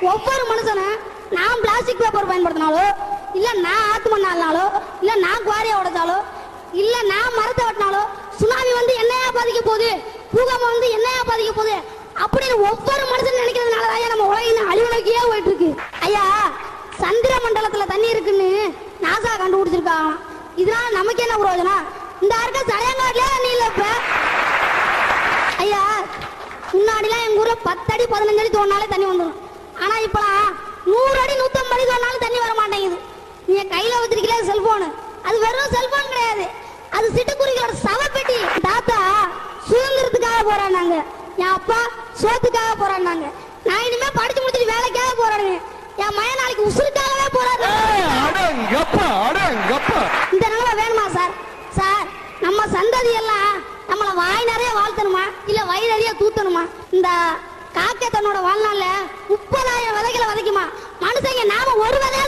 ஒவ்வொரு மனுஷனும் நான் பிளாஸ்டிக் பேப்பர் பயன்படுத்தினாலோ இல்ல நான் ஆத்து மண் அள்ளினாலோ இல்ல நான் குவாரியை உடைச்சாலோ இல்ல நான் மரத்தை வெட்டினாலோ சுனாமி வந்து என்னையா பாதிக்க போகுது பூகம்பம் வந்து என்னையா பாதிக்க போகுது அப்படின்னு ஒவ்வொரு மனுஷன் நினைக்கிறதுனால தான் நம்ம உலகின் அழிவு நோக்கியே போயிட்டு இருக்கு ஐயா சந்திர மண்டலத்துல தண்ணி இருக்குன்னு நாசா கண்டுபிடிச்சிருக்காங்க இதனால நமக்கு என்ன பிரயோஜனம் இந்த இருக்க சடையங்காட்டிலே தண்ணி இல்ல இப்ப ஐயா முன்னாடிலாம் எங்க ஊர்ல பத்து அடி பதினஞ்சு அடி தோண்டினாலே தண்ணி வந்துடும் ஆனா இப்பலாம் நூறு அடி நூத்தம்பது அடி தோண்டினாலும் தண்ணி வர மாட்டேங்குது நீங்க கையில வச்சிருக்கீங்களா செல்போனு அது வெறும் செல்போன் கிடையாது அது சிட்டுக்குருவிகளோட சவப்பெட்டி தாத்தா சுதந்திரத்துக்காக போராடினாங்க என் அப்பா சோத்துக்காக போராடினாங்க நான் இனிமே படிச்சு முடிச்சுட்டு வேலைக்காக போராடுவேன் என் மய நாளைக்கு உசுருக்காகவே போராடுறேன் அடங்கப்பா அடங்கப்பா இந்த நிலைமை வேணுமா சார் சார் நம்ம சந்ததி எல்லாம் நம்மள வாய் நிறைய வாழ்த்தணுமா இல்ல வயிறு நிறைய தூத்தணுமா இந்த காக்கை தன்னோட வாழ்நாள்ல முப்பதாயிரம் விதைகளை விதைக்குமா மனுஷங்க நாம ஒரு விதையா